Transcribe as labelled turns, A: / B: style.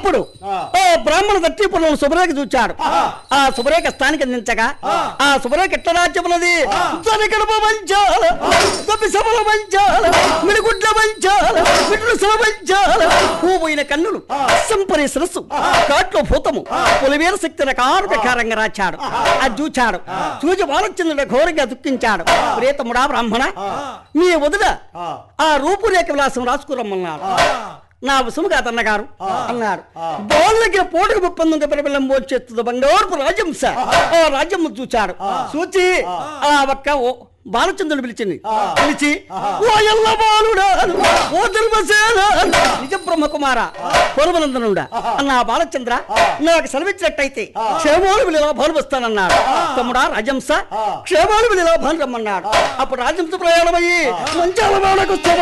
A: అప్పుడు ఆ బ్రాహ్మణ దట్టిపురం శుభరేఖ చూచాడు ఆ శుభరేఖ స్థానికి అందించగా ఆ శుభరేఖ ఎట్ల రాజ్యమున్నది జనగడప మంచాల గొప్పి సభల మంచాల మిడిగుడ్ల మంచాల మిడుల సభ మంచాల పూపోయిన కన్నులు సంపరి సరస్సు కాట్లో భూతము పులివేర శక్తి రకారు ప్రకారంగా రాచాడు అది చూచాడు చూచి బాలచంద్రుడు ఘోరంగా దుఃఖించాడు ప్రేతముడా బ్రాహ్మణ మీ వదిన ఆ రూపురేఖ విలాసం రాసుకురమ్మన్నాడు నా వసుము కాదన్నగారు అన్నాడు బోల్ దగ్గర పోటుకు ముప్పొంది పరిబిల్లం పోచేస్తుంది బంగారు రాజ్యం సార్ ఆ రాజ్యం చూచాడు చూచి ఆ ఒక్క ఓ బాలచంద్రుడు పిలిచింది పిలిచి ఓ ఎల్ల బాలుడా ఓ ధర్మసేన నిజ బ్రహ్మకుమార పూర్వనందనుడా అన్న ఆ బాలచంద్ర నాకు సెలవిచ్చినట్టయితే క్షేమాలు విలువ లాభాలు వస్తానన్నాడు తమ్ముడా రాజంస క్షేమాలు విలువ లాభాలు రమ్మన్నాడు అప్పుడు రాజంస ప్రయాణమయ్యి మంచాల వాళ్ళకు